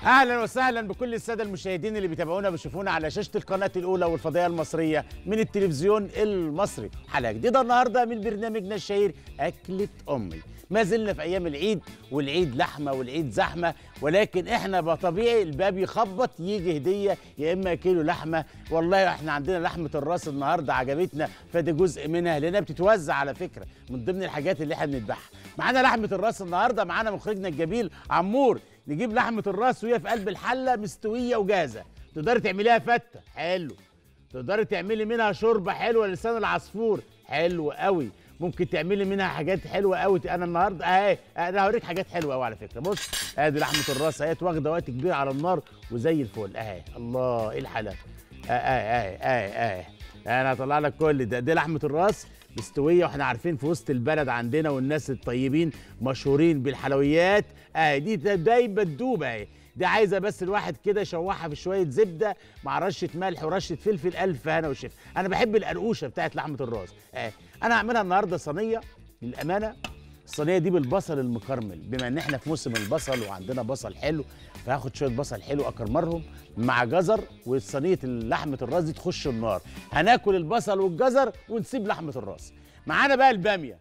اهلا وسهلا بكل الساده المشاهدين اللي بيتابعونا بيشوفونا على شاشه القناه الاولى والفضائيه المصريه من التلفزيون المصري حلقه جديده النهارده من برنامجنا الشهير اكله امي ما زلنا في ايام العيد والعيد لحمه والعيد زحمه ولكن احنا بطبيعي الباب يخبط يجي هديه يا اما كيلو لحمه والله احنا عندنا لحمه الراس النهارده عجبتنا فده جزء منها لانها بتتوزع على فكره من ضمن الحاجات اللي احنا بنذبحها معانا لحمه الراس النهارده معانا مخرجنا الجميل عمور نجيب لحمه الراس وهي في قلب الحله مستويه وجاهزه تقدري تعمليها فته حلو تقدري تعملي منها شوربه حلوه لسان العصفور حلو قوي ممكن تعملي منها حاجات حلوه قوي انا النهارده اهي انا هوريك حاجات حلوه قوي على فكره بص ادي لحمه الراس اهي واخده وقت كبير على النار وزي الفل اهي الله ايه الحلاوه اهي اهي اهي اهي انا هطلع لك كل ده دي لحمه الراس مستويه واحنا عارفين في وسط البلد عندنا والناس الطيبين مشهورين بالحلويات اهي دي دايما تدوب اهي دي عايزه بس الواحد كده يشوحها في شويه زبده مع رشه ملح ورشه فلفل الف هنا وشفا انا بحب القرقوشه بتاعت لحمه الراس اهي انا هعملها النهارده صينيه للامانه الصينيه دي بالبصل المكرمل بما ان احنا في موسم البصل وعندنا بصل حلو فهاخد شويه بصل حلو اكرمرهم مع جزر وصينيه لحمه الراس دي تخش النار هناكل البصل والجزر ونسيب لحمه الراس معانا بقى الباميه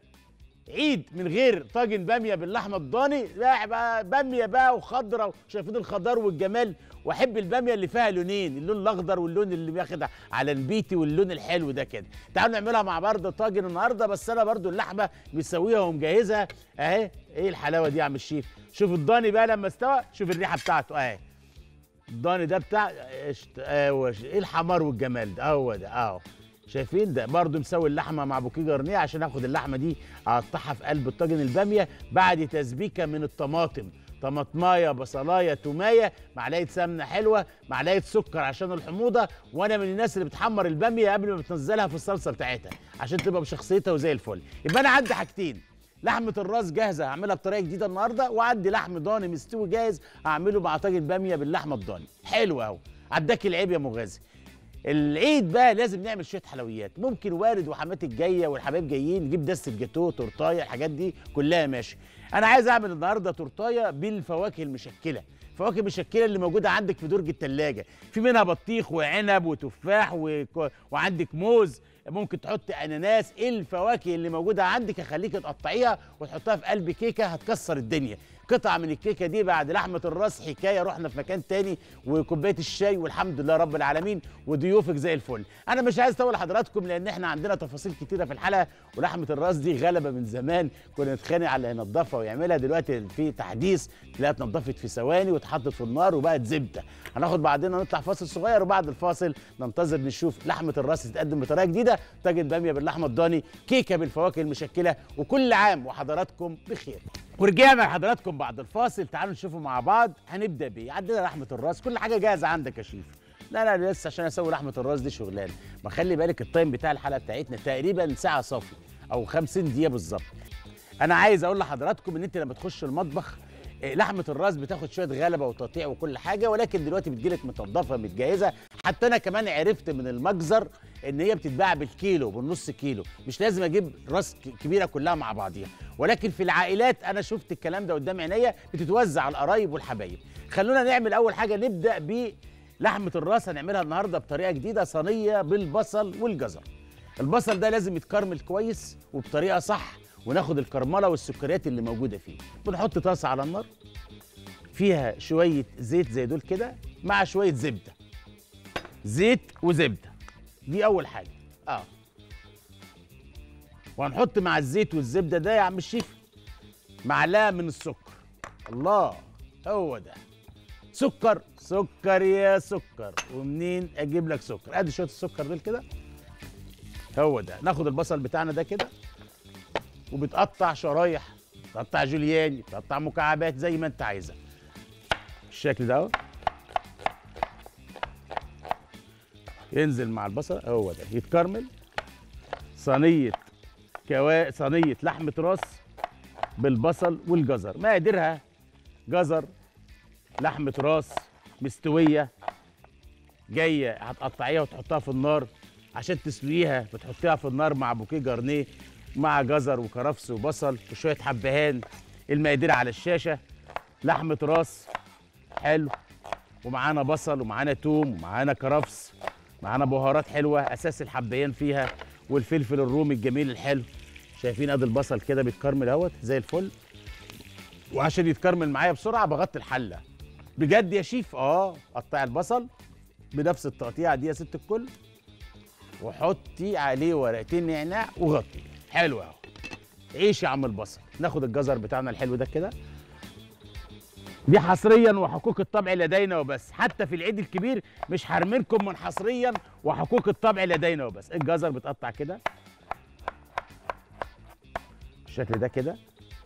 عيد من غير طاجن باميه باللحمه الضاني لا بقى باميه بقى وخضره شايفين الخضار والجمال واحب الباميه اللي فيها لونين اللون الاخضر واللون اللي بياخد على البيتي واللون الحلو ده كده تعالوا نعملها مع بعض طاجن النهارده بس انا برضو اللحمه مسويها ومجهزها اهي ايه الحلاوه دي يا عم الشيف شوف الضاني بقى لما استوى شوف الريحه بتاعته اهي الضاني ده بتاع ايوه ايه الحمار والجمال ده هو ده اهو شايفين ده برضو مسوي اللحمه مع بوكيه جرنيه عشان اخد اللحمه دي اقطعها في قلب الطاجن الباميه بعد تسبيكه من الطماطم طماطمايه بصلايه تومايه معلقه سمنه حلوه معلقه سكر عشان الحموضه وانا من الناس اللي بتحمر الباميه قبل ما بتنزلها في الصلصه بتاعتها عشان تبقى بشخصيتها وزي الفل يبقى انا عندي حاجتين لحمه الراس جاهزه هعملها بطريقه جديده النهارده وعندي لحم ضاني مستوي جاهز هعمله مع طاجن باميه باللحمه الضاني حلو اهو عداك العيب يا مغازي العيد بقى لازم نعمل شويه حلويات ممكن وارد وحماتك جايه والحبايب جايين نجيب دسه جاتوه تورتايه الحاجات دي كلها ماشي انا عايز اعمل النهارده تورتايه بالفواكه المشكله الفواكه المشكله اللي موجوده عندك في درج الثلاجه في منها بطيخ وعنب وتفاح و... وعندك موز ممكن تحط اناناس ايه الفواكه اللي موجوده عندك اخليك تقطعيها وتحطها في قلب كيكه هتكسر الدنيا قطعه من الكيكه دي بعد لحمه الراس حكايه رحنا في مكان تاني وكوبايه الشاي والحمد لله رب العالمين وضيوفك زي الفل انا مش عايز اطول حضراتكم لان احنا عندنا تفاصيل كتيره في الحلقه ولحمه الراس دي غلبه من زمان كنا نتخانق على اللي ينضفها ويعملها دلوقتي في تحديث تلاقيها اتنضفت في ثواني واتحطت في النار وبقت زبده هناخد بعدين نطلع فاصل صغير وبعد الفاصل ننتظر نشوف لحمه الراس تتقدم بطريقه جديده طاجن باميه باللحمه الضاني كيكه بالفواكه المشكله وكل عام وحضراتكم بخير ورجعنا لحضراتكم بعد الفاصل تعالوا نشوفوا مع بعض هنبدا بايه عندنا لحمه الراس كل حاجه جاهزه عندك يا شيف لا لا لسه عشان اسوي لحمه الراس دي شغلانه ما خلي بالك التايم بتاع الحلقه بتاعتنا تقريبا ساعه صافي او 50 دقيقه بالظبط انا عايز اقول لحضراتكم ان انت لما تخش المطبخ لحمه الراس بتاخد شويه غلبه وتقطيع وكل حاجه ولكن دلوقتي بتجيلك متنضفه متجهزه حتى انا كمان عرفت من المجزر ان هي بتتباع بالكيلو بالنص كيلو مش لازم اجيب راس كبيره كلها مع بعضيها ولكن في العائلات انا شفت الكلام ده قدام عينيا بتتوزع على القرايب والحبايب خلونا نعمل اول حاجه نبدا بلحمه الراس هنعملها النهارده بطريقه جديده صينيه بالبصل والجزر البصل ده لازم يتكرمل كويس وبطريقه صح وناخد الكرمله والسكريات اللي موجوده فيه بنحط طاسه على النار فيها شويه زيت زي دول كده مع شويه زبده زيت وزبده دي اول حاجه اه وهنحط مع الزيت والزبده ده يا عم الشيف معلقه من السكر الله هو ده سكر سكر يا سكر ومنين اجيب لك سكر ادي شويه السكر دول كده هو ده ناخد البصل بتاعنا ده كده وبتقطع شرايح بتقطع جولياني بتقطع مكعبات زي ما انت عايزها بالشكل ده اهو ينزل مع البصل هو ده يتكرمل صينيه كوا صينيه لحمه راس بالبصل والجزر مقاديرها جزر لحمه راس مستويه جايه هتقطعيها وتحطها في النار عشان تسلقيها بتحطيها في النار مع بوكيه جرنيه مع جزر وكرفس وبصل وشويه حبهان المقادير على الشاشه لحمه راس حلو ومعانا بصل ومعانا توم ومعانا كرفس معانا بهارات حلوه اساس الحبيان فيها والفلفل الرومي الجميل الحلو شايفين ادي البصل كده بيتكرمل اهوت زي الفل وعشان يتكرمل معايا بسرعه بغطي الحله بجد يا شيف اه قطعي البصل بنفس التقطيعه دي يا ست الكل وحطي عليه ورقتين نعناع وغطي حلو اهو عيش يا عم البصل ناخد الجزر بتاعنا الحلو ده كده دي حصريا وحقوق الطبع لدينا وبس حتى في العيد الكبير مش هرمنكم من حصريا وحقوق الطبع لدينا وبس الجزر بتقطع كده بالشكل ده كده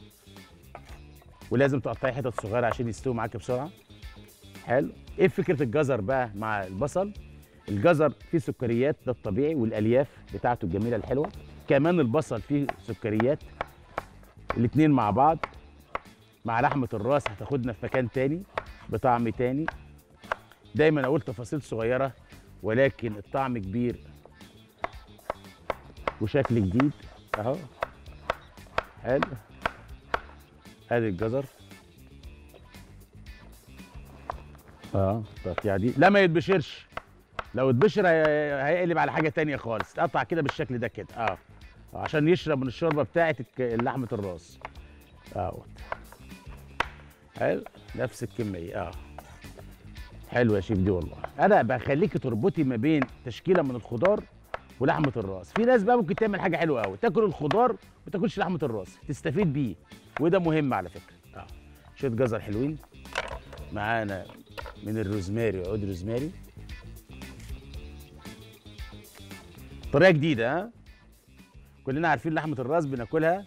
ولازم تقطعي حتت صغيره عشان يستوي معاك بسرعه حلو ايه فكره الجزر بقى مع البصل الجزر فيه سكريات ده الطبيعي والالياف بتاعته الجميله الحلوه كمان البصل فيه سكريات الاتنين مع بعض مع لحمه الراس هتاخدنا في مكان تاني بطعم تاني دايما اقول تفاصيل صغيره ولكن الطعم كبير وشكل جديد اهو حلو ادي الجزر اه التقطيعه دي لا ما يتبشرش لو اتبشر هي- هيقلب على حاجه تانية خالص تقطع كده بالشكل ده كده اه عشان يشرب من الشوربه بتاعه الك- لحمه الراس اه حلو نفس الكميه اه حلو يا شيف دي والله انا بخليكي تربطي ما بين تشكيله من الخضار ولحمه الراس في ناس بقى ممكن تعمل حاجه حلوه قوي تاكل الخضار وما تاكلش لحمه الراس تستفيد بيه وده مهم على فكره اه شويه جزر حلوين معانا من الروزماري عود روزماري طريقه جديده ها كلنا عارفين لحمه الراس بناكلها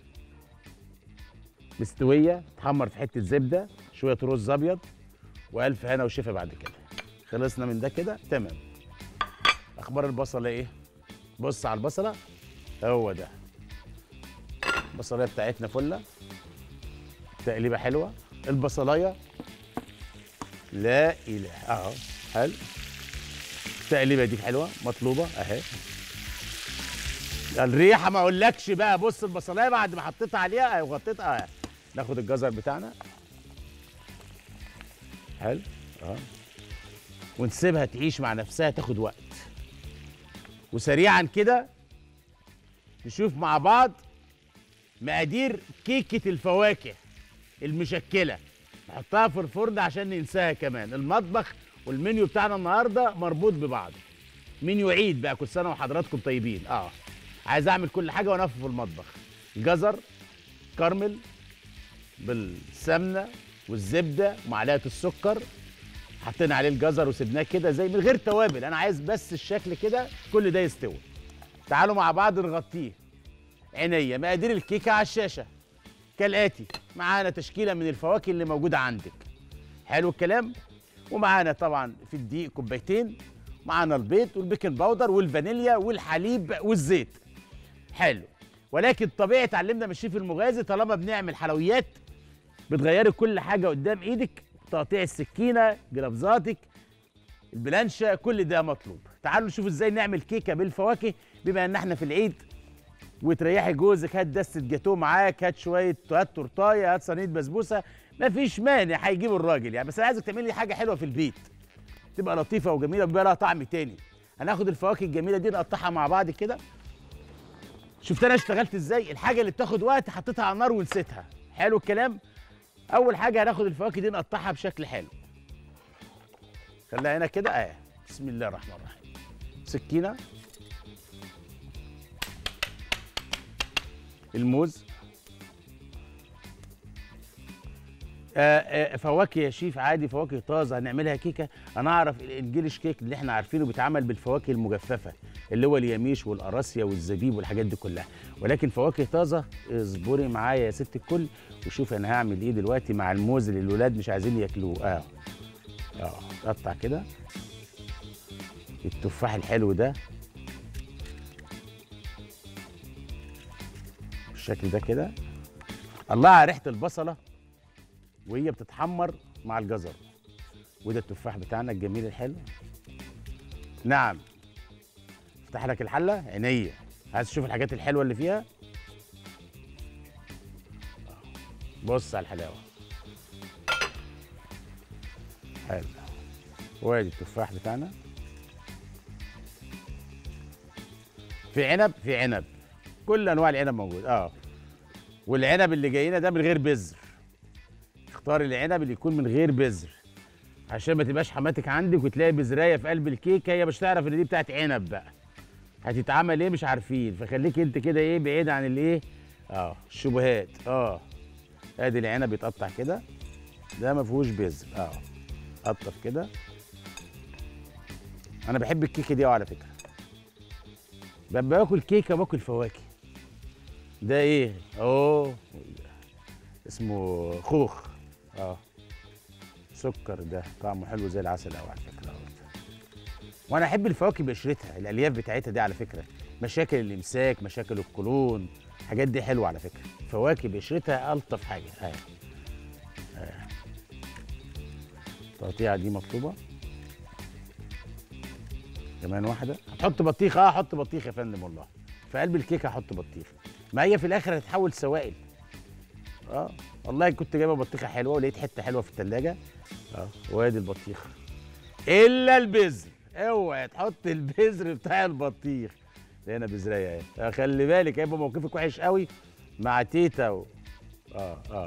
مستويه تحمر في حته زبده شويه رز ابيض والف هنا وشفا بعد كده خلصنا من ده كده تمام اخبار البصله ايه بص على البصله هو ده البصلايه بتاعتنا فله تقليبه حلوه البصلايه لا اله اهو حلو التقليبه دي حلوه مطلوبه اهي الريحه ما اقولكش بقى بص البصلايه بعد ما حطيتها عليها اهي وغطيتها اهي ناخد الجزر بتاعنا حلو اه ونسيبها تعيش مع نفسها تاخد وقت وسريعا كده نشوف مع بعض مقادير كيكه الفواكه المشكله نحطها في الفرن عشان ننساها كمان المطبخ والمنيو بتاعنا النهارده مربوط ببعض منيو عيد بقى كل سنه وحضراتكم طيبين اه عايز اعمل كل حاجه وانا في المطبخ جزر كرمل بالسمنه والزبده ومعلقه السكر حطينا عليه الجزر وسبناه كده زي من غير توابل انا عايز بس الشكل كده كل ده يستوي تعالوا مع بعض نغطيه عينيا مقادير الكيكه على الشاشه كالاتي معانا تشكيله من الفواكه اللي موجوده عندك حلو الكلام ومعانا طبعا في الدقيق كوبايتين معانا البيض والبيكنج باودر والفانيليا والحليب والزيت حلو ولكن طبيعي اتعلمنا من الشيف المغازي طالما بنعمل حلويات بتغيري كل حاجه قدام ايدك تقطيع السكينه جرافزاتك البلانشه كل ده مطلوب تعالوا نشوف ازاي نعمل كيكه بالفواكه بما ان احنا في العيد وتريحي جوزك هات دستة جاتوه معاك هات شويه هات تورتايه هات صينيه بسبوسه مفيش مانع هيجيب الراجل يعني بس انا عايزك تعملي حاجه حلوه في البيت تبقى لطيفه وجميله وبيبقى لها طعم تاني هناخد الفواكه الجميله دي نقطعها مع بعض كده شفت انا اشتغلت ازاي الحاجه اللي بتاخد وقت حطيتها على النار ونسيتها حلو الكلام اول حاجه هناخد الفواكه دي نقطعها بشكل حلو خليها هنا كده اه بسم الله الرحمن الرحيم سكينه الموز آه، آه، فواكه يا شيف عادي فواكه طازه هنعملها كيكه انا اعرف الانجليش كيك اللي احنا عارفينه بيتعمل بالفواكه المجففه اللي هو اليميش والقراصيا والزبيب والحاجات دي كلها ولكن فواكه طازه اصبري معايا يا ست الكل وشوف انا هعمل ايه دلوقتي مع الموز اللي الولاد مش عايزين ياكلوه اه اه قطع كده التفاح الحلو ده بالشكل ده كده الله على ريحه البصله وهي بتتحمر مع الجزر وده التفاح بتاعنا الجميل الحلو نعم افتح لك الحله عينيا عايز تشوف الحاجات الحلوه اللي فيها بص على الحلاوه حلو وادي التفاح بتاعنا في عنب في عنب كل انواع العنب موجود اه والعنب اللي جاينا ده من غير بذر اختار العنب اللي يكون من غير بذر عشان ما تبقاش حماتك عندك وتلاقي بذرايه في قلب الكيكه هي مش تعرف ان دي بتاعت عنب بقى هتتعمل ايه مش عارفين فخليك انت كده ايه بعيد عن الايه اه الشبهات اه ادي العنب يتقطع كده ده ما فيهوش بذر اه قطف كده انا بحب الكيكه دي أوي على فكره ببقى باكل كيكه باكل فواكه ده ايه اوه اسمه خوخ اه سكر ده طعمه حلو زي العسل قوي على فكره أهو. وانا احب الفواكه بقشرتها الالياف بتاعتها دي على فكره مشاكل الامساك مشاكل القولون الحاجات دي حلوه على فكره فواكه بقشرتها الطف حاجه اهي آه. التقطيعه دي مطلوبه كمان واحده هتحط بطيخ اه حط بطيخ يا فندم والله في قلب الكيكه هحط بطيخ ما هي في الاخر هتتحول سوائل اه والله كنت جايبه بطيخه حلوه ولقيت حته حلوه في الثلاجه اه وادي البطيخ الا البذر اوعى تحط البذر بتاع البطيخ ده هنا بذرايه اهي آه، خلي بالك هيبقى موقفك وحش قوي مع تيتا و... اه اه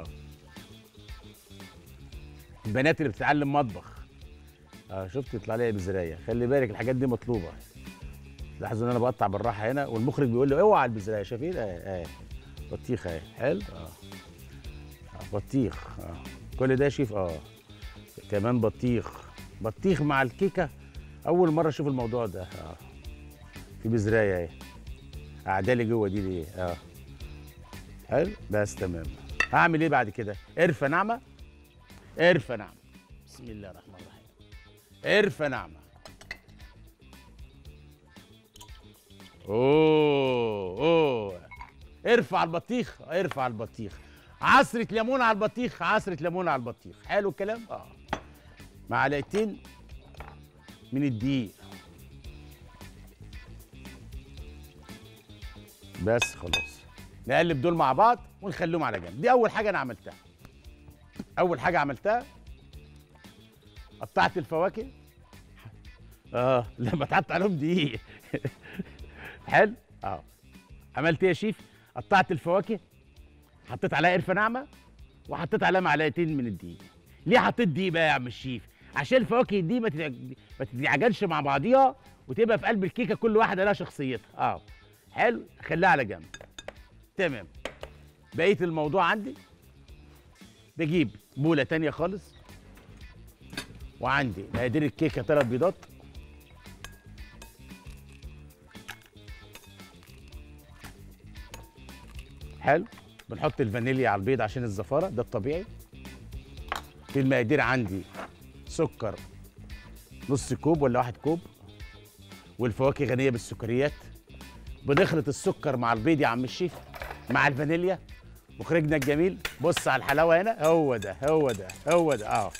البنات اللي بتتعلم مطبخ اه شفت يطلع لي بذرايه خلي بالك الحاجات دي مطلوبه لاحظوا ان انا بقطع بالراحه هنا والمخرج بيقول لي اوعى البذرايه شايفين اه اه بطيخ اهي حلو اه آه، بطيخ اه كل ده يا شيف اه كمان بطيخ بطيخ مع الكيكه اول مره اشوف الموضوع ده اه في بذرايه اهي اعدالي جوه دي ليه اه حلو بس تمام هعمل ايه بعد كده قرفه ناعمه قرفه ناعمه بسم الله الرحمن الرحيم قرفه ناعمه اوه اوه ارفع البطيخ ارفع البطيخ عصرة ليمون على البطيخ عصرة ليمون على البطيخ حلو الكلام اه معلقتين من الدقيق بس خلاص نقلب دول مع بعض ونخليهم على جنب دي اول حاجه انا عملتها اول حاجه عملتها قطعت الفواكه اه لما تحط عليهم دقيق حلو اه عملت ايه يا شيف قطعت الفواكه حطيت عليها قرفه ناعمه وحطيت عليها معلقتين من الدقيق ليه حطيت دقيق بقى يا عم الشيف عشان الفواكه دي ما تتع- ما تتعجنش مع بعضيها وتبقى في قلب الكيكه كل واحده لها شخصيتها اه حلو خليها على جنب تمام بقيه الموضوع عندي بجيب بوله تانية خالص وعندي مقادير الكيكه ثلاث بيضات حلو بنحط الفانيليا على البيض عشان الزفاره ده الطبيعي في المقادير عندي سكر نص كوب ولا واحد كوب والفواكه غنيه بالسكريات بنخلط السكر مع البيض يا عم الشيف مع الفانيليا مخرجنا الجميل بص على الحلاوه هنا هو ده هو ده هو ده اه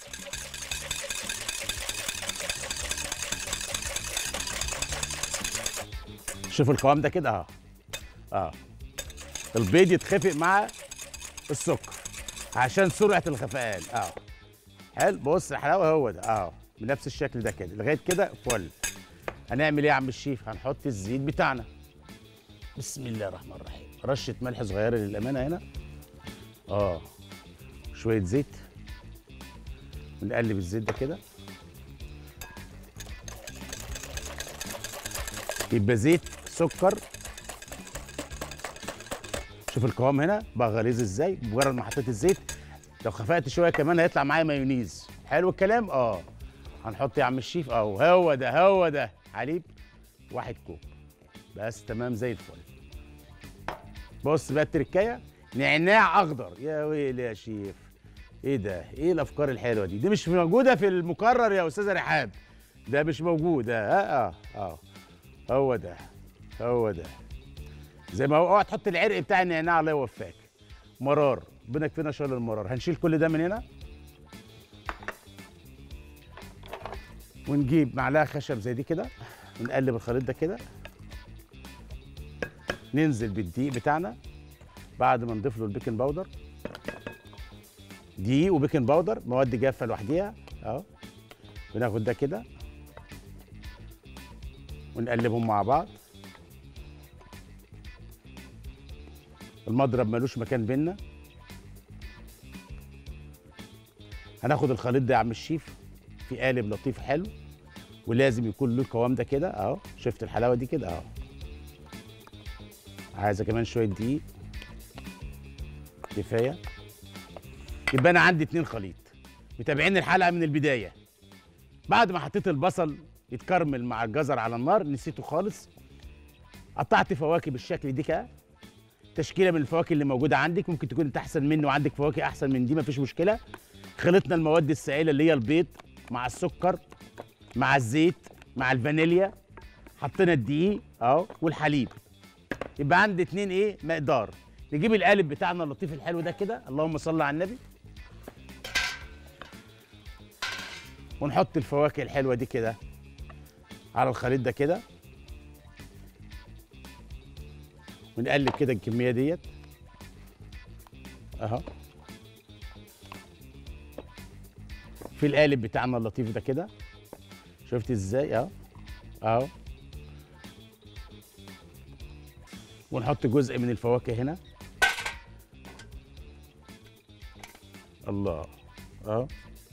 شوف القوام ده كده اه اه البيض يتخفق مع السكر عشان سرعه الخفقان اه حلو بص الحلاوه هو ده اه بنفس الشكل ده كده لغايه كده فل هنعمل ايه يا عم الشيف هنحط الزيت بتاعنا بسم الله الرحمن الرحيم رشه ملح صغيره للامانه هنا اه شويه زيت ونقلب الزيت ده كده يبقى زيت سكر شوف القوام هنا بقى غليظ ازاي مجرد ما حطيت الزيت لو خفقت شويه كمان هيطلع معايا مايونيز حلو الكلام اه هنحط يا عم الشيف اهو هو ده هو ده حليب واحد كوب بس تمام زي الفل بص بقى التركايه نعناع اخضر يا ويلي يا شيف ايه ده ايه الافكار الحلوه دي دي مش موجوده في المقرر يا استاذه رحاب ده مش موجود اه اه اه هو ده هو ده زي ما هو اوعى تحط العرق بتاع النعناع الله يوفقك مرار ربنا يكفينا شر المرار هنشيل كل ده من هنا ونجيب معلقه خشب زي دي كده ونقلب الخليط ده كده ننزل بالدقيق بتاعنا بعد ما نضيف له البيكنج باودر دقيق وبيكنج باودر مواد جافه لوحديها اهو بناخد ده كده ونقلبهم مع بعض المضرب ملوش مكان بينا هناخد الخليط ده يا عم الشيف في قالب لطيف حلو ولازم يكون له القوام ده كده اهو شفت الحلاوه دي كده اهو عايزه كمان شويه دقيق كفايه يبقى انا عندي اتنين خليط متابعين الحلقه من البدايه بعد ما حطيت البصل يتكرمل مع الجزر على النار نسيته خالص قطعت فواكه بالشكل دي كده تشكيله من الفواكه اللي موجوده عندك ممكن تكون انت احسن مني وعندك فواكه احسن من دي مفيش مشكله خلطنا المواد السائله اللي هي البيض مع السكر مع الزيت مع الفانيليا حطينا الدقيق اهو والحليب يبقى عندي اتنين ايه مقدار نجيب القالب بتاعنا اللطيف الحلو ده كده اللهم صل على النبي ونحط الفواكه الحلوه دي كده على الخليط ده كده ونقلب كده الكميه ديت اهو في القالب بتاعنا اللطيف ده كده شفت ازاي اهو اهو ونحط جزء من الفواكه هنا الله اهو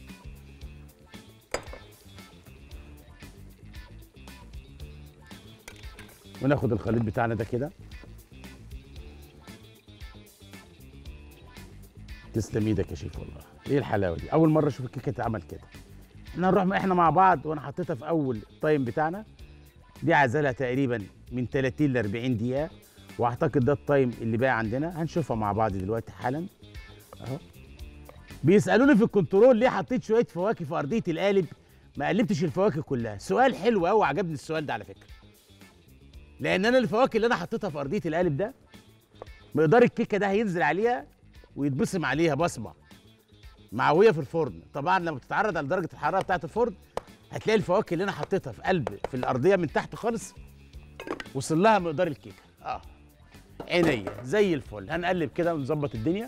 وناخد الخليط بتاعنا ده كده تسلم ايدك يا شيف والله ايه الحلاوه دي اول مره اشوف الكيكه تتعمل كده احنا نروح احنا مع بعض وانا حطيتها في اول التايم بتاعنا دي عايزه تقريبا من 30 ل 40 دقيقه واعتقد ده التايم اللي بقى عندنا هنشوفها مع بعض دلوقتي حالا اهو بيسالوني في الكنترول ليه حطيت شويه فواكه في ارضيه القالب ما قلبتش الفواكه كلها سؤال حلو قوي عجبني السؤال ده على فكره لان انا الفواكه اللي انا حطيتها في ارضيه القالب ده مقدار الكيكه ده هينزل عليها ويتبصم عليها بصمه معويه في الفرن طبعا لما تتعرض على درجه الحراره بتاعه الفرن هتلاقي الفواكه اللي انا حطيتها في قلب في الارضيه من تحت خالص وصل لها مقدار الكيكه اه عينيا زي الفل هنقلب كده ونظبط الدنيا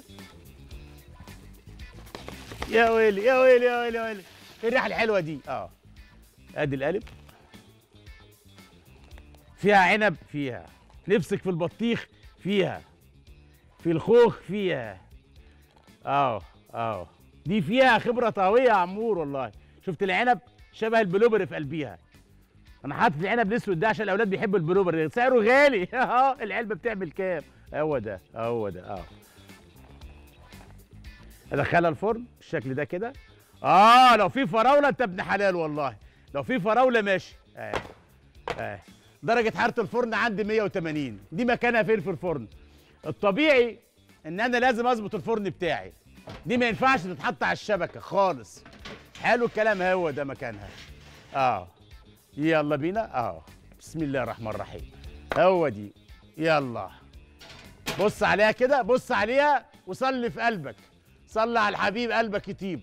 يا ويلي يا ويلي يا ويلي يا ويلي ايه الريحه الحلوه دي اه ادي القالب فيها عنب فيها نفسك في البطيخ فيها في الخوخ فيها اه اه دي فيها خبره طاويه يا عمور والله شفت العنب شبه البلوبري في قلبيها انا حاطط العنب الاسود ده عشان الاولاد بيحبوا البلوبري سعره غالي اه العلبه بتعمل كام هو ده هو ده اه ادخلها الفرن بالشكل ده كده اه لو في فراوله انت ابن حلال والله لو في فراوله ماشي اه اه درجه حراره الفرن عندي 180 دي مكانها فين في الفرن الطبيعي ان انا لازم اظبط الفرن بتاعي دي ما ينفعش تتحط على الشبكه خالص حلو الكلام هو ده مكانها اه يلا بينا اه بسم الله الرحمن الرحيم هو دي يلا بص عليها كده بص عليها وصلي في قلبك صلي على الحبيب قلبك يطيب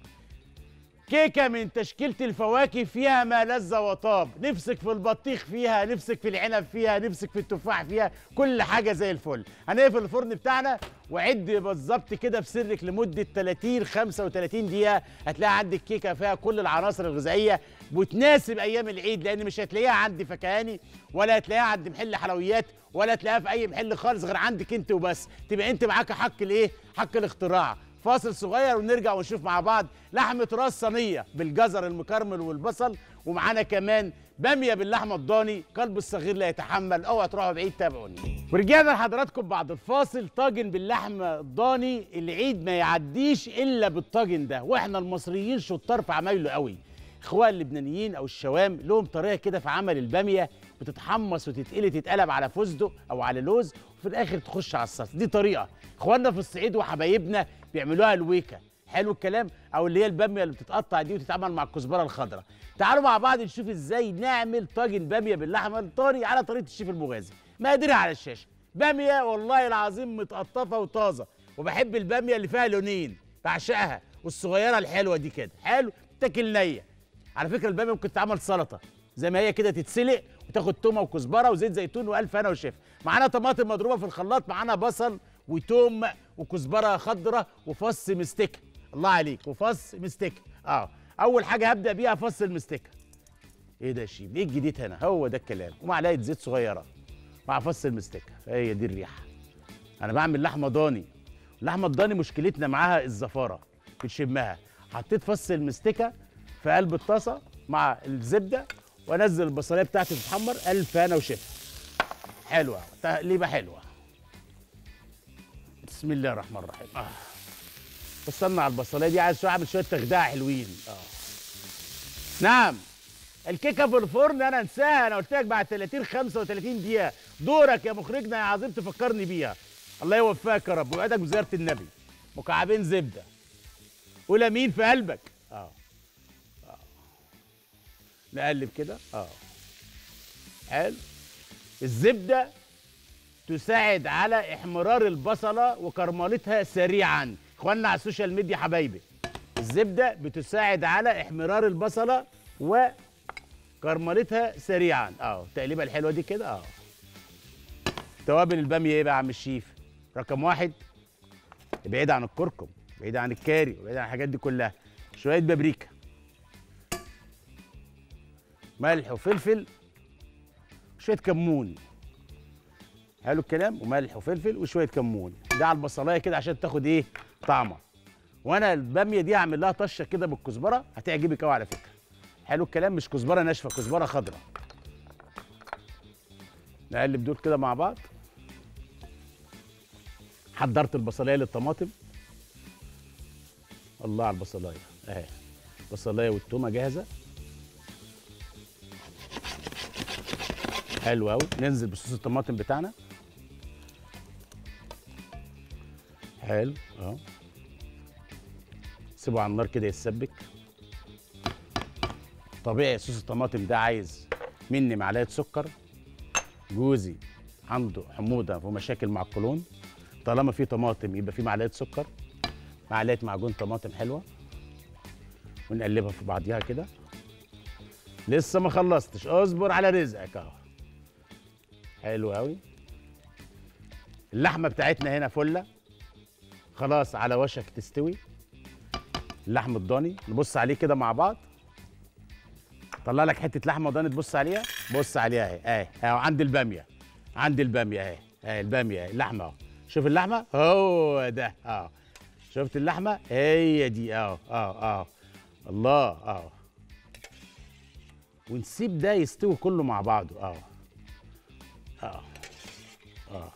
كيكة من تشكيلة الفواكه فيها ما لذ وطاب نفسك في البطيخ فيها نفسك في العنب فيها نفسك في التفاح فيها كل حاجة زي الفل هنقفل الفرن بتاعنا وعد بالظبط كده بسرك لمدة 30 35 دقيقة هتلاقي عندك كيكة فيها كل العناصر الغذائية وتناسب أيام العيد لأن مش هتلاقيها عندي فكهاني ولا هتلاقيها عند محل حلويات ولا هتلاقيها في أي محل خالص غير عندك أنت وبس تبقى أنت معاك حق الإيه؟ حق الاختراع فاصل صغير ونرجع ونشوف مع بعض لحمة راس صينية بالجزر المكرمل والبصل ومعانا كمان بامية باللحمة الضاني قلب الصغير لا يتحمل اوعى تروحوا بعيد تابعوني ورجعنا لحضراتكم بعد الفاصل طاجن باللحمة الضاني العيد ما يعديش الا بالطاجن ده واحنا المصريين شطار في عمايله قوي اخوان اللبنانيين او الشوام لهم طريقه كده في عمل الباميه بتتحمص وتتقلي تتقلب على فستق او على لوز وفي الاخر تخش على الصلصه دي طريقه اخواننا في الصعيد وحبايبنا بيعملوها الويكه حلو الكلام او اللي هي الباميه اللي بتتقطع دي وتتعمل مع الكزبره الخضراء تعالوا مع بعض نشوف ازاي نعمل طاجن باميه باللحمه الطري على طريقه الشيف المغازي مقاديرها على الشاشه باميه والله العظيم متقطفه وطازه وبحب الباميه اللي فيها لونين بعشقها والصغيره الحلوه دي كده حلو تاكل نيه على فكره الباميه ممكن تتعمل سلطه زي ما هي كده تتسلق وتاخد تومه وكزبره وزيت زيتون والف هنا وشفا معانا طماطم مضروبه في الخلاط معانا بصل وتوم وكزبره خضراء وفص مستكه الله عليك وفص مستكه اه اول حاجه هبدا بيها فص المستكه ايه ده يا شيف ايه الجديد هنا هو ده الكلام ومعلقه زيت صغيره مع فص المستكه هي دي الريحه انا بعمل لحمه ضاني اللحمه الضاني مشكلتنا معاها الزفاره بتشمها حطيت فص المستكه في قلب الطاسه مع الزبده وانزل البصليه بتاعتي تتحمر الف انا وشفا حلوه تقليبه حلوه بسم الله الرحمن الرحيم آه. استنى على البصليه دي عايز شويه اعمل شويه تخديع حلوين اه نعم الكيكه في الفرن انا انساها انا قلت لك بعد 30 35 دقيقه دورك يا مخرجنا يا عظيم تفكرني بيها الله يوفقك يا رب ويوعدك بزياره النبي مكعبين زبده قول امين في قلبك اه اه نقلب كده اه حلو الزبده تساعد على احمرار البصله وكرملتها سريعا اخواننا على السوشيال ميديا حبايبي الزبده بتساعد على احمرار البصله وكرملتها سريعا اه التقليبه الحلوه دي كده اه توابل الباميه ايه بقى يا عم الشيف رقم واحد بعيد عن الكركم بعيد عن الكاري بعيد عن الحاجات دي كلها شويه بابريكا ملح وفلفل شويه كمون حلو الكلام وملح وفلفل وشويه كمون ده على البصلايه كده عشان تاخد ايه طعمه وانا الباميه دي هعمل لها طشه كده بالكزبره هتعجبك قوي على فكره حلو الكلام مش كزبره ناشفه كزبره خضراء نقلب دول كده مع بعض حضرت البصلايه للطماطم الله على البصلايه اهي البصلايه والتومه جاهزه حلو قوي ننزل بصوص الطماطم بتاعنا حلو اهو سيبه على النار كده يتسبك طبيعي صوص الطماطم ده عايز مني معلقه سكر جوزي عنده حموضه ومشاكل مع القولون طالما في طماطم يبقى في معلقه سكر معلقه معجون طماطم حلوه ونقلبها في بعضيها كده لسه ما خلصتش اصبر على رزقك اهو حلو قوي اللحمه بتاعتنا هنا فله خلاص على وشك تستوي اللحم الضاني نبص عليه كده مع بعض طلع لك حته لحمه ضاني تبص عليها بص عليها اهي اهي اهي عند الباميه عند الباميه اهي اهي الباميه اهي اللحمه اهو شوف اللحمه هو ده اه شفت اللحمه هي دي اه اه اه الله اه ونسيب ده يستوي كله مع بعضه اه اه اه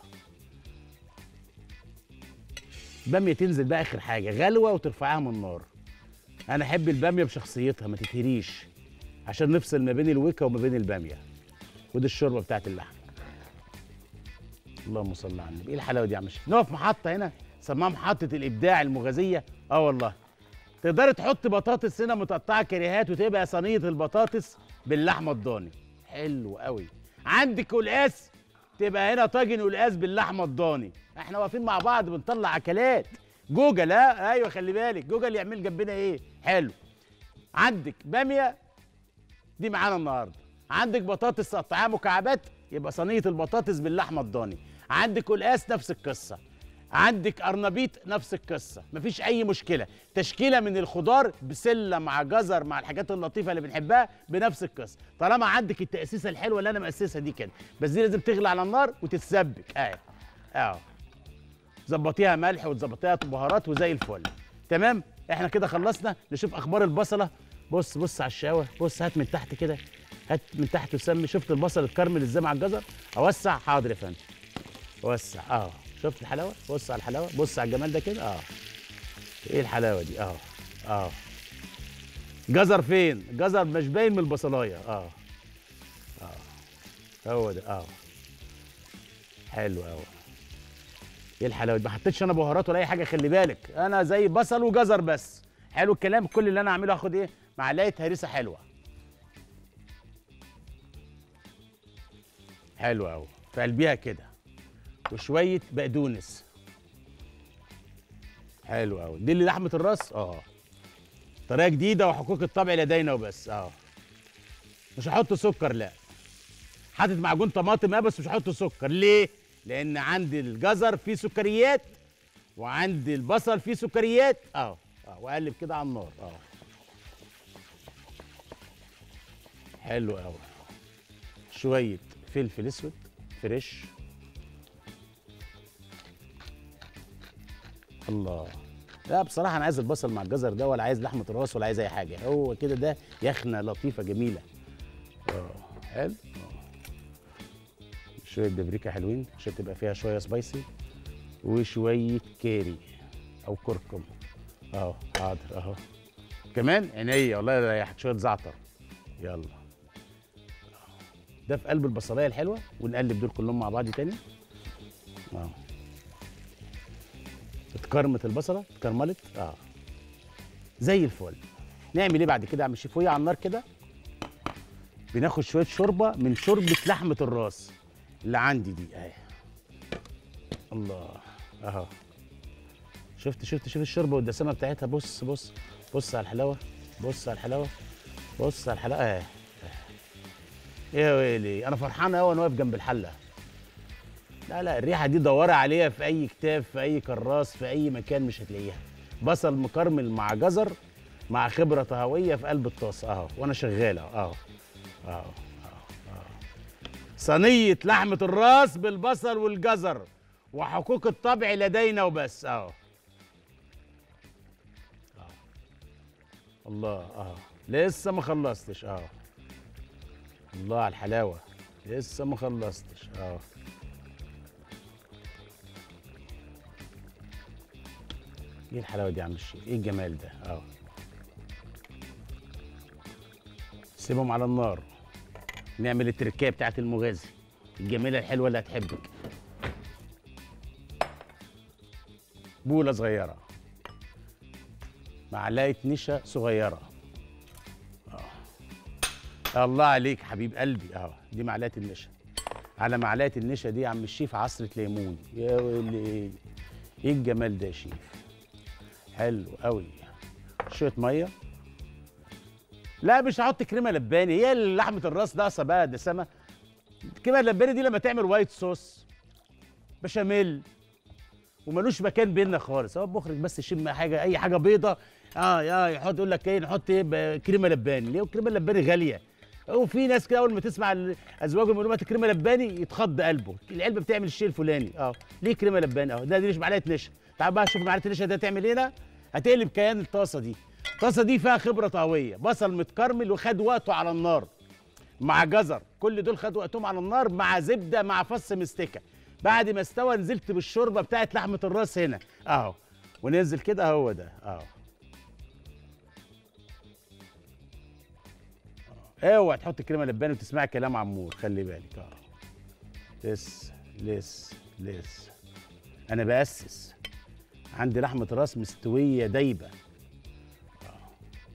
الباميه تنزل بقى اخر حاجه غلوه وترفعها من النار انا احب الباميه بشخصيتها ما تتهريش عشان نفصل ما بين الوكا وما بين الباميه ودي الشوربه بتاعت اللحمه اللهم صل على النبي ايه الحلاوه دي يا عم الشيخ نقف محطه هنا سماها محطه الابداع المغازيه اه والله تقدري تحط بطاطس هنا متقطعه كريهات وتبقى صينيه البطاطس باللحمه الضاني حلو قوي عندك قلقاس تبقى هنا طاجن قلقاس باللحمه الضاني احنا واقفين مع بعض بنطلع اكلات جوجل ها ايوه خلي بالك جوجل يعمل جنبنا ايه حلو عندك باميه دي معانا النهارده عندك بطاطس قطعها مكعبات يبقى صينيه البطاطس باللحمه الضاني عندك قلقاس نفس القصه عندك قرنبيط نفس القصه مفيش اي مشكله تشكيله من الخضار بسله مع جزر مع الحاجات اللطيفه اللي بنحبها بنفس القصه طالما عندك التاسيسه الحلوه اللي انا مأسسها دي كده بس دي لازم تغلي على النار وتتسبك اهي اهو ظبطيها ملح وتظبطيها بهارات وزي الفل تمام احنا كده خلصنا نشوف اخبار البصله بص بص على الشاوه بص هات من تحت كده هات من تحت وسمي شفت البصل اتكرمل ازاي مع الجزر اوسع حاضر يا فندم وسع اه شفت الحلاوه بص على الحلاوه بص على الجمال ده كده اه ايه الحلاوه دي اه اه جزر فين جزر مش باين من البصلايه اه اه هو ده اه حلو قوي ايه الحلاوه دي ما حطيتش انا بهارات ولا اي حاجه خلي بالك انا زي بصل وجزر بس حلو الكلام كل اللي انا اعمله هاخد ايه معلقه هريسه حلوه حلو قوي في قلبيها كده وشويه بقدونس حلو قوي دي اللي لحمه الراس اه طريقه جديده وحقوق الطبع لدينا وبس اه مش هحط سكر لا حاطط معجون طماطم اه بس مش هحط سكر ليه لان عند الجزر فيه سكريات وعند البصل فيه سكريات اه اه واقلب كده على النار اه حلو قوي شويه فلفل اسود فريش الله لا بصراحه انا عايز البصل مع الجزر ده ولا عايز لحمه راس ولا عايز اي حاجه هو كده ده يخنه لطيفه جميله اه حلو آه. شويه بابريكا حلوين عشان تبقى فيها شويه سبايسي وشويه كاري او كركم اهو حاضر اهو كمان عينيا والله ريحت شويه زعتر يلا ده في قلب البصلايه الحلوه ونقلب دول كلهم مع بعض تاني اه اتكرمت البصله اتكرملت اه زي الفل نعمل ايه بعد كده يا عم الشيف وهي على النار كده بناخد شويه شوربه من شوربه لحمه الراس اللي عندي دي اهي الله اهو شفت شفت شوف الشوربه والدسامه بتاعتها بص بص بص على الحلاوه بص على الحلاوه بص على الحلاوه اهي يا ويلي انا فرحان قوي وانا واقف جنب الحله لا لا الريحه دي دوري عليها في اي كتاب في اي كراس في اي مكان مش هتلاقيها بصل مكرمل مع جزر مع خبره طهويه في قلب الطاسه اهو وانا شغال اهو اهو اهو اهو اهو صينيه لحمه الراس بالبصل والجزر وحقوق الطبع لدينا وبس اهو أهو. الله اهو لسه ما خلصتش اهو الله على الحلاوه لسه ما خلصتش اهو ايه الحلاوه دي يا عم الشيخ ايه الجمال ده اهو سيبهم على النار نعمل التركيه بتاعت المغازي الجميله الحلوه اللي هتحبك بوله صغيره معلقه نشا صغيره اه الله عليك حبيب قلبي اهو دي معلقه النشا على معلقه النشا دي يا عم الشيف عصره ليمون يا ويلي ايه الجمال ده يا شيف حلو قوي شويه ميه لا مش هحط كريمه لباني هي لحمه الراس ناقصه بقى دسمه الكريمه اللباني دي لما تعمل وايت صوص بشاميل وملوش مكان بينا خالص هو المخرج بس يشم حاجه اي حاجه بيضه اه يا يحط يقول لك ايه نحط ايه ب- كريمه لباني ليه الكريمه اللباني غاليه وفي ناس كده اول ما تسمع ال- ازواج المعلومات الكريمه لباني يتخض قلبه العلبه بتعمل الشيء الفلاني اه ليه كريمه لباني اه ده دي مش معلقه نشا تعال بقى شوف معلقه النشا ده تعمل ايه ده هتقلب كيان الطاسه دي الطاسه دي فيها خبره طهويه بصل متكرمل وخد وقته على النار مع جزر كل دول خدوا وقتهم على النار مع زبده مع فص مستكه بعد ما استوى نزلت بالشوربه بتاعت لحمه الراس هنا اهو وننزل كده هو ده اهو آه. اوعى تحط كريمه لباني وتسمعي كلام عمور خلي بالك اه لس لس لس انا باسس عندي لحمه راس مستويه دايبه آه.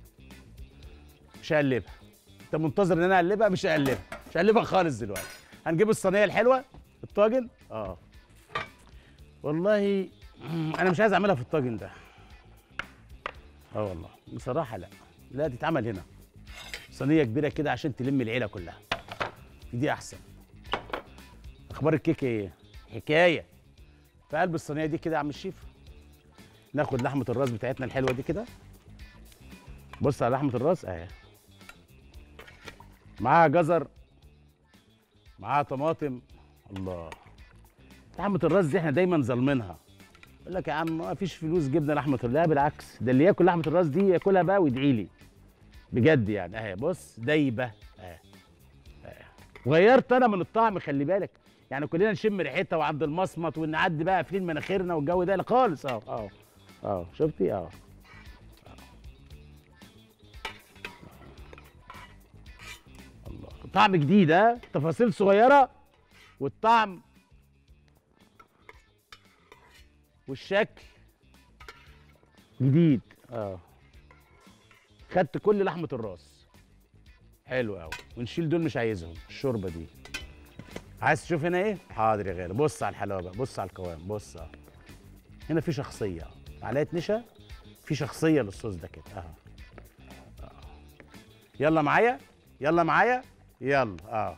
مش هقلبها انت منتظر ان انا اقلبها مش هقلبها مش هقلبها خالص دلوقتي هنجيب الصينيه الحلوه الطاجن اه والله مم، انا مش عايز اعملها في الطاجن ده اه والله بصراحه لا لا تتعمل هنا صينيه كبيره كده عشان تلم العيله كلها دي احسن اخبار الكيك ايه حكايه في قلب الصينيه دي كده يا عم الشيف ناخد لحمه الراس بتاعتنا الحلوه دي كده بص على لحمه الراس اهي معاها جزر معاها طماطم الله لحمه الراس دي احنا دايما ظالمينها يقول لك يا عم ما فيش فلوس جبنا لحمه الراس لا بالعكس ده اللي ياكل لحمه الراس دي ياكلها بقى ويدعي لي بجد يعني اهي بص دايبه اهي اهي. غيرت انا من الطعم خلي بالك يعني كلنا نشم ريحتها وعند المصمت ونعدي بقى قافلين مناخيرنا والجو ده لا خالص اهو اهو اهو شفتي اهو الله طعم جديد ها تفاصيل صغيره والطعم والشكل جديد اه خدت كل لحمه الراس حلو قوي ونشيل دول مش عايزهم الشوربه دي عايز تشوف هنا ايه حاضر يا غالي بص على الحلاوه بقى بص على القوام بص اه هنا في شخصيه معلقه نشا في شخصيه للصوص ده كده اه آه. يلا معايا يلا معايا يلا اه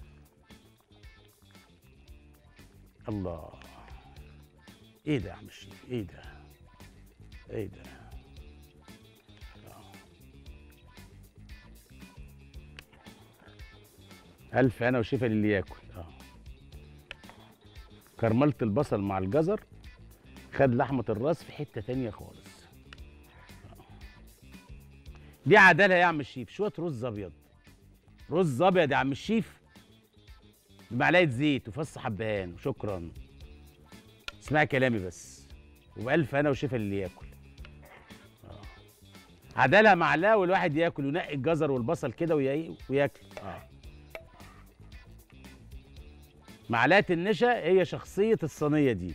الله ايه ده يا عم الشيخ ايه ده ايه ده آه. الف انا وشفا للي ياكل اه كرملت البصل مع الجزر خد لحمه الراس في حته تانية خالص آه. دي عدالها يا عم الشيف شويه رز ابيض رز ابيض يا عم الشيف بمعلقه زيت وفص حبهان وشكرا اسمعي كلامي بس وبألف انا وشفا اللي ياكل آه. عدالها معلقه والواحد ياكل وينقي الجزر والبصل كده ويا- وياكل اه معلقه النشا هي شخصيه الصينيه دي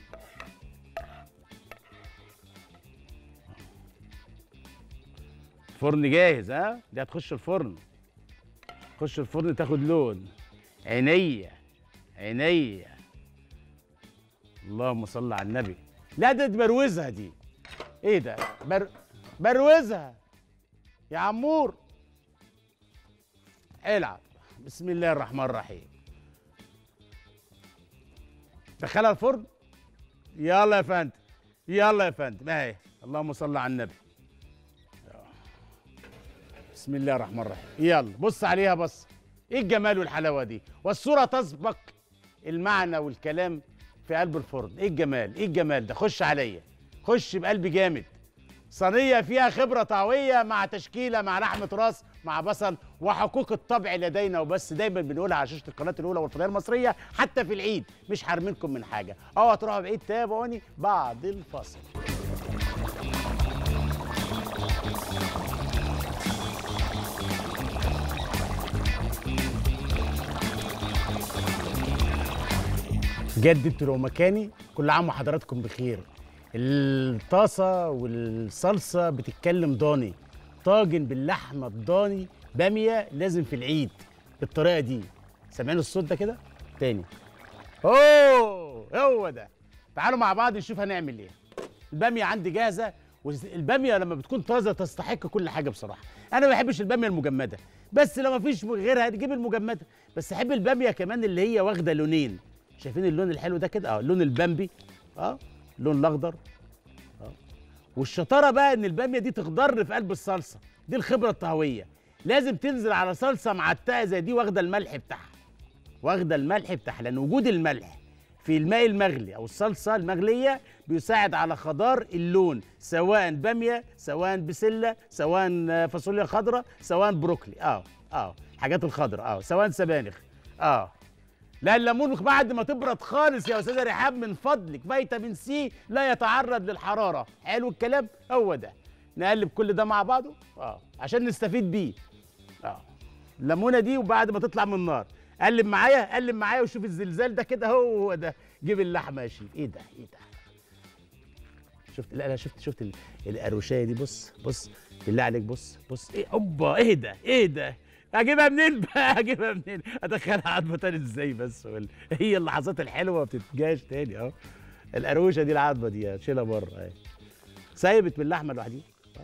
فرن جاهز ها دي هتخش الفرن تخش الفرن تاخد لون عينيا عينيا اللهم صل على النبي لا ده تبروزها دي ايه ده بر... بروزها يا عمور العب بسم الله الرحمن الرحيم دخلها الفرن يلا يا فندم يلا يا فندم اهي اللهم صل على النبي بسم الله الرحمن الرحيم يلا بص عليها بص ايه الجمال والحلاوه دي والصوره تسبق المعنى والكلام في قلب الفرن ايه الجمال ايه الجمال ده خش عليا خش بقلب جامد صينيه فيها خبره طهويه مع تشكيله مع لحمه راس مع بصل وحقوق الطبع لدينا وبس دايما بنقولها على شاشه القناه الاولى والفضائيه المصريه حتى في العيد مش حارمينكم من حاجه اوعى تروحوا بعيد تابعوني بعد الفصل جد انتوا لو مكاني كل عام وحضراتكم بخير الطاسه والصلصه بتتكلم ضاني طاجن باللحمه الضاني باميه لازم في العيد بالطريقه دي سامعين الصوت ده كده تاني اوه هو ده تعالوا مع بعض نشوف هنعمل ايه الباميه عندي جاهزه والباميه لما بتكون طازه تستحق كل حاجه بصراحه انا ما بحبش الباميه المجمده بس لو ما فيش غيرها نجيب المجمده بس احب الباميه كمان اللي هي واخده لونين شايفين اللون الحلو ده كده اه اللون البامبي اه اللون الاخضر اه والشطاره بقى ان الباميه دي تخضر في قلب الصلصه دي الخبره الطهويه لازم تنزل على صلصه معتقه زي دي واخده الملح بتاعها واخده الملح بتاعها لان وجود الملح في الماء المغلي او الصلصه المغليه بيساعد على خضار اللون سواء باميه سواء بسله سواء آه، فاصوليا خضراء سواء بروكلي اه اه الحاجات الخضراء اه سواء سبانخ اه لا الليمون بعد ما تبرد خالص يا استاذه رحاب من فضلك فيتامين سي لا يتعرض للحراره حلو الكلام هو ده نقلب كل ده مع بعضه اه عشان نستفيد بيه اه الليمونه دي وبعد ما تطلع من النار قلب معايا قلب معايا وشوف الزلزال ده كده هو هو ده جيب اللحمه يا شيف ايه ده ايه ده شفت لا لا شفت شفت ال- القروشايه دي بص بص بالله عليك بص بص ايه اوبا ايه ده ايه ده اجيبها منين بقى اجيبها منين ادخلها عظمه تاني ازاي بس ولا هي اللحظات الحلوه ما بتتجاش تاني اهو القروشه دي العظمه دي شيلها بره اهي سايبت من اللحمه لوحديها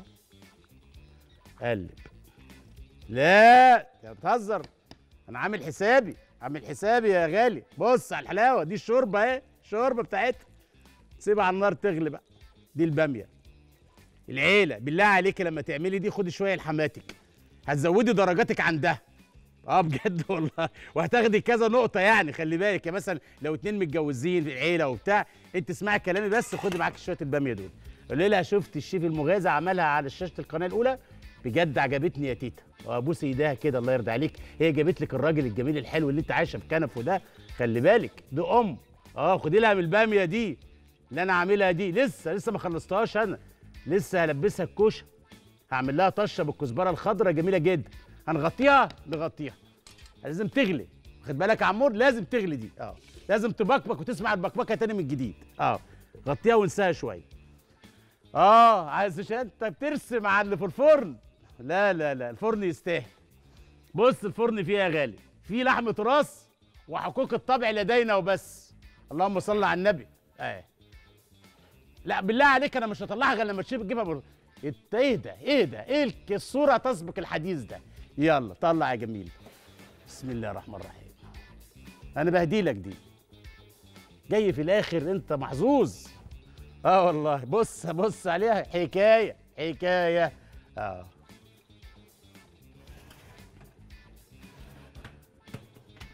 أه؟ قلب لا يا بتهزر انا عامل حسابي عامل حسابي يا غالي بص على الحلاوه دي الشوربه اهي الشوربه بتاعتها سيبها على النار تغلي بقى دي الباميه العيله بالله عليك لما تعملي دي خدي شويه لحماتك هتزودي درجاتك عندها اه بجد والله وهتاخدي كذا نقطة يعني خلي بالك يا مثلا لو اتنين متجوزين في العيلة وبتاع انت اسمعي كلامي بس خدي معاك شوية البامية دول قولي لها شفت الشيف المغازي عملها على شاشة القناة الأولى بجد عجبتني يا تيتا وابوس ايديها كده الله يرضى عليك هي جابت لك الراجل الجميل الحلو اللي انت عايشه في كنفه ده خلي بالك دي ام اه خدي لها من الباميه دي اللي انا عاملها دي لسه لسه ما خلصتهاش انا لسه هلبسها الكوشه هعمل لها طشه بالكزبره الخضراء جميله جدا هنغطيها نغطيها لازم تغلي خد بالك يا عمور لازم تغلي دي اه لازم تبكبك وتسمع البكبكه تاني من جديد اه غطيها وانساها شويه اه عايز عشان انت بترسم على اللي في الفرن لا لا لا الفرن يستاهل بص الفرن فيه يا غالي فيه لحمه راس وحقوق الطبع لدينا وبس اللهم صل على النبي اه لا بالله عليك انا مش هطلعها غير لما تشوف تجيبها بر... إنت ايه ده ايه ده ايه الك- الصوره تسبق الحديث ده يلا طلع يا جميل بسم الله الرحمن الرحيم انا بهديلك دي جاي في الاخر انت محظوظ اه والله بص بص عليها حكايه حكايه اه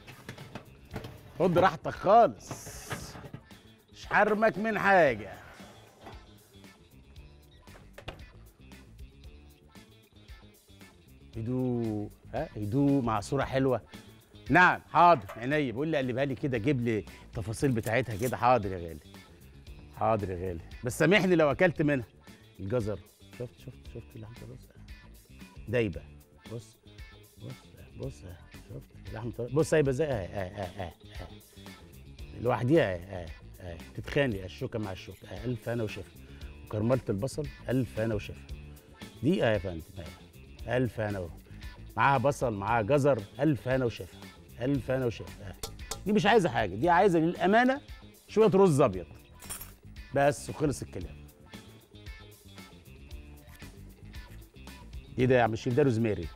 خد راحتك خالص مش حرمك من حاجه هدوء ها هدوء مع صوره حلوه نعم حاضر عينيا بقول لي قلبها لي كده جيب لي التفاصيل بتاعتها كده حاضر يا غالي حاضر يا غالي بس سامحني لو اكلت منها الجزر شفت شفت شفت اللحمه بص دايبه بص بص بص شفت اللحمه بص سايبه ازاي اه اه اه اه, آه. لوحديها اه اه اه تتخانق الشوكه مع الشوكه آه الف انا وشفا وكرمله البصل الف انا وشفا دقيقه يا فندم آه. الف انا و... معاها بصل معاها جزر الف انا وشفا الف انا وشفا آه. دي مش عايزه حاجه دي عايزه للامانه شويه رز ابيض بس وخلص الكلام ايه ده يا عم الشيف ده روزماري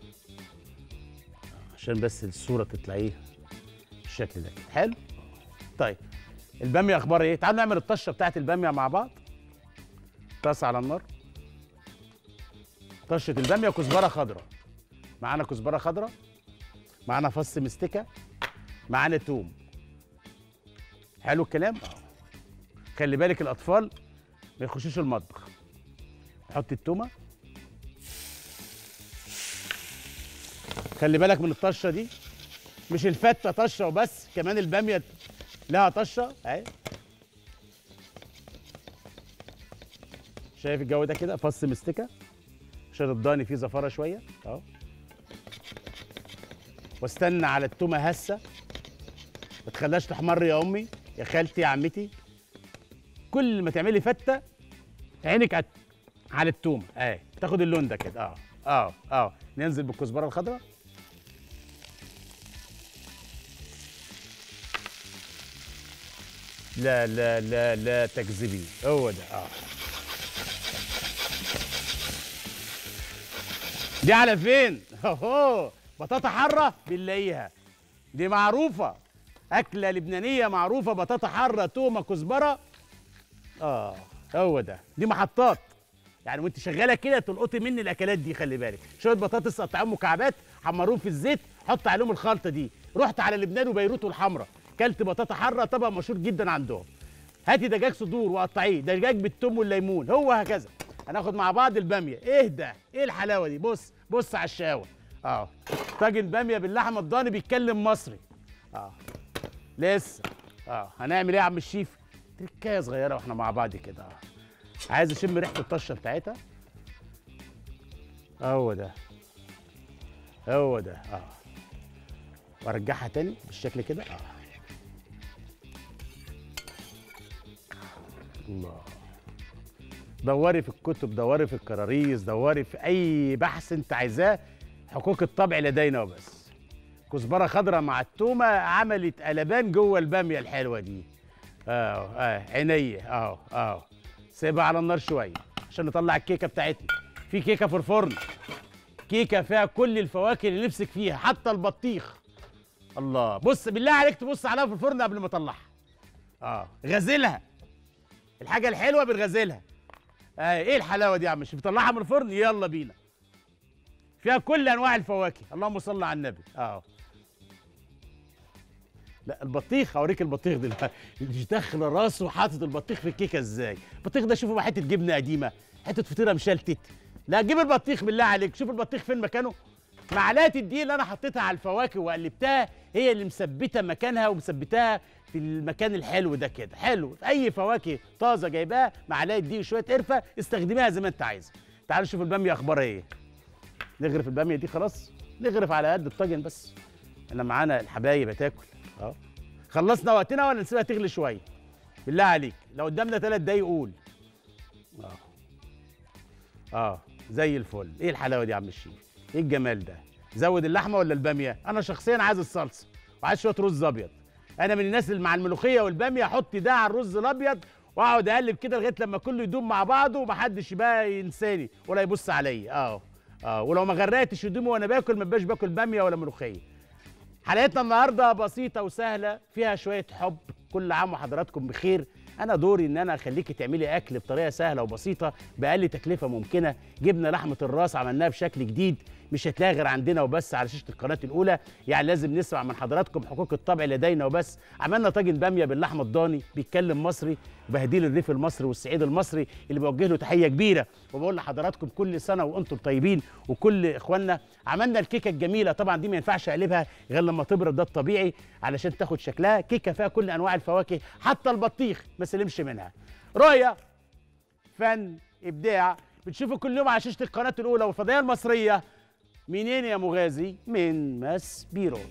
عشان بس الصوره تطلع ايه بالشكل ده كده حلو طيب الباميه اخبار ايه تعالوا نعمل الطشه بتاعت الباميه مع بعض طاسه على النار طشه الباميه وكزبره خضراء معانا كزبره خضراء معانا فص مستكه معانا توم حلو الكلام اه خلي بالك الاطفال ما يخشوش المطبخ حط التومه خلي بالك من الطشه دي مش الفته طشه وبس كمان الباميه لها طشه اهي شايف الجو ده كده فص مستكه عشان الضاني فيه زفاره شويه اهو واستنى على التومه هسه ما تخليهاش تحمر يا امي يا خالتي يا عمتي كل ما تعملي فته عينك على على التومه اهي تاخد اللون ده كده اه اه اه ننزل بالكزبره الخضراء لا لا لا لا تكذبي هو ده اه دي على فين؟ اهو بطاطا حاره بنلاقيها دي معروفه اكله لبنانيه معروفه بطاطا حاره تومه كزبره اه هو ده دي محطات يعني وانت شغاله كده تلقطي مني الاكلات دي خلي بالك شويه بطاطس قطعهم مكعبات حمروهم في الزيت حط عليهم الخلطه دي رحت على لبنان وبيروت والحمراء كلت بطاطا حاره طبق مشهور جدا عندهم هاتي دجاج صدور وقطعيه دجاج بالثوم والليمون هو هكذا هناخد مع بعض الباميه ايه ده ايه الحلاوه دي بص بص على الشاوه اه طاجن باميه باللحمه الضاني بيتكلم مصري اه لسه اه هنعمل ايه يا عم الشيف تركايه صغيره واحنا مع بعض كده اه عايز اشم ريحه الطشه بتاعتها هو ده هو ده اه وارجعها تاني بالشكل كده اه الله دوري في الكتب دوري في الكراريس دوري في اي بحث انت عايزاه حقوق الطبع لدينا وبس كزبره خضراء مع التومه عملت قلبان جوه الباميه الحلوه دي اه اه عينيا اه اه سيبها على النار شويه عشان نطلع الكيكه بتاعتنا في كيكه في الفرن كيكه فيها كل الفواكه اللي نفسك فيها حتى البطيخ الله بص بالله عليك تبص عليها في الفرن قبل ما اطلعها اه غزلها الحاجه الحلوه بنغزلها آه ايه الحلاوه دي يا عم مش بطلعها من الفرن يلا بينا فيها كل انواع الفواكه اللهم صل على النبي اه لا البطيخ اوريك البطيخ دلوقتي مش داخله راسه وحاطط البطيخ في الكيكه ازاي البطيخ ده شوفوا حته جبنه قديمه حته فطيره مشلتت لا جيب البطيخ بالله عليك شوف البطيخ فين مكانه معلقه الدقيق اللي انا حطيتها على الفواكه وقلبتها هي اللي مثبته مكانها ومثبتاها في المكان الحلو ده كده حلو اي فواكه طازه جايباها معلقه دقيق وشويه قرفه استخدميها زي ما انت عايزه تعالوا نشوف الباميه اخبارها ايه نغرف الباميه دي خلاص نغرف على قد الطاجن بس احنا معانا الحبايب هتاكل اه خلصنا وقتنا ولا نسيبها تغلي شويه بالله عليك لو قدامنا ثلاث دقايق قول اه اه زي الفل ايه الحلاوه دي يا عم الشيف ايه الجمال ده زود اللحمه ولا الباميه انا شخصيا عايز الصلصه وعايز شويه رز ابيض انا من الناس اللي مع الملوخيه والباميه احط ده على الرز الابيض واقعد اقلب كده لغايه لما كله يدوم مع بعضه ومحدش بقى ينساني ولا يبص عليا اه اه ولو ما غرقتش هدومي وانا باكل ما بقاش باكل باميه ولا ملوخيه حلقتنا النهارده بسيطه وسهله فيها شويه حب كل عام وحضراتكم بخير انا دوري ان انا اخليكي تعملي اكل بطريقه سهله وبسيطه باقل تكلفه ممكنه جبنا لحمه الراس عملناها بشكل جديد مش هتلاقيها غير عندنا وبس على شاشه القناه الاولى يعني لازم نسمع من حضراتكم حقوق الطبع لدينا وبس عملنا طاجن باميه باللحمه الضاني بيتكلم مصري بهديل الريف المصري والصعيد المصري اللي بوجه له تحيه كبيره وبقول لحضراتكم كل سنه وانتم طيبين وكل اخواننا عملنا الكيكه الجميله طبعا دي ما ينفعش اقلبها غير لما تبرد ده الطبيعي علشان تاخد شكلها كيكه فيها كل انواع الفواكه حتى البطيخ ما سلمش منها رؤيه فن ابداع بتشوفوا كل يوم على شاشه القناه الاولى والفضائيه المصريه منين يا مغازي من ماس بيرو